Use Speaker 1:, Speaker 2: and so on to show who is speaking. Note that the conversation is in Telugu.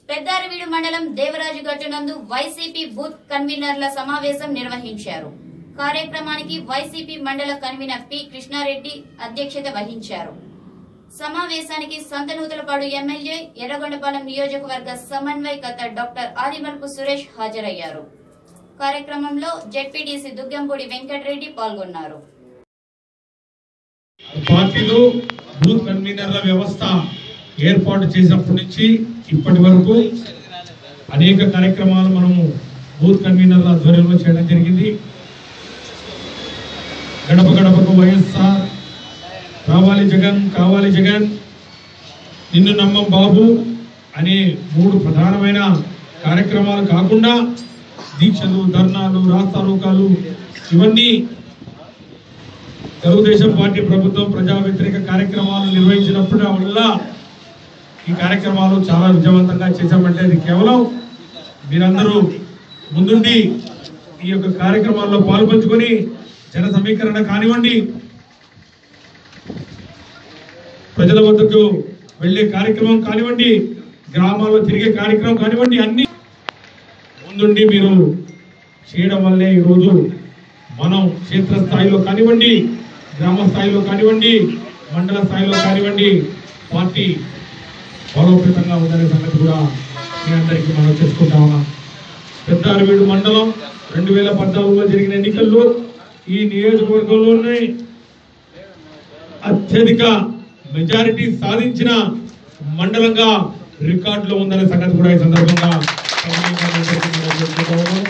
Speaker 1: పెద్దారవీడు మండలం దేవరాజు గట్టునందు వైసీపీ బూత్ కన్వీనర్ల సమావేశం నిర్వహించారు కార్యక్రమానికి వైసీపీ మండల కన్వీనర్ పి కృష్ణారెడ్డి అధ్యక్షత వహించారు సమావేశానికి సంతనూతలపాడు ఎమ్మెల్యే ఎర్రగొండపాలెం నియోజకవర్గ సమన్వయకర్త డాక్టర్ ఆదిమల్పు సురేష్ హాజరయ్యారు కార్యక్రమంలో జెడ్పీటీసీ దుగ్గంపూడి వెంకటరెడ్డి పాల్గొన్నారు
Speaker 2: పార్టీలు బూత్ కన్వీనర్ల వ్యవస్థ ఏర్పాటు చేసినప్పటి నుంచి ఇప్పటి వరకు అనేక కార్యక్రమాలు మనము బూత్ కన్వీనర్ల ఆధ్వర్యంలో చేయడం జరిగింది గడప గడపకు వైఎస్ఆర్ రావాలి జగన్ కావాలి జగన్ నిన్ను నమ్మం బాబు అనే మూడు ప్రధానమైన కార్యక్రమాలు కాకుండా దీక్షలు ధర్నాలు రాస్తారోకాలు ఇవన్నీ తెలుగుదేశం పార్టీ ప్రభుత్వం ప్రజా వ్యతిరేక కార్యక్రమాలు నిర్వహించినప్పుడు వల్ల ఈ కార్యక్రమాలు చాలా విజయవంతంగా చేశామంటే అది కేవలం మీరందరూ ముందుండి ఈ యొక్క కార్యక్రమాల్లో పాల్పంచుకొని జన సమీకరణ కానివ్వండి ప్రజల వద్దకు వెళ్ళే కార్యక్రమం కానివ్వండి గ్రామాల్లో తిరిగే కార్యక్రమం కానివ్వండి అన్ని ముందుండి మీరు చేయడం వల్లే ఈరోజు మనం క్షేత్ర స్థాయిలో కానివ్వండి గ్రామ స్థాయిలో కానివ్వండి మండల స్థాయిలో కానివ్వండి పార్టీ బలోపేతంగా ఉందనే సంగతి కూడా మీ అందరికీ మనం చేసుకుంటా ఉన్నాం పెద్దారవీడు మండలం రెండు వేల పద్నాలుగులో జరిగిన ఎన్నికల్లో ఈ నియోజకవర్గంలోనే అత్యధిక మెజారిటీ సాధించిన మండలంగా రికార్డులో ఉందనే సంగతి కూడా ఈ సందర్భంగా మీ అందరికీ మనం చెప్పుకుంటా ఉన్నాము.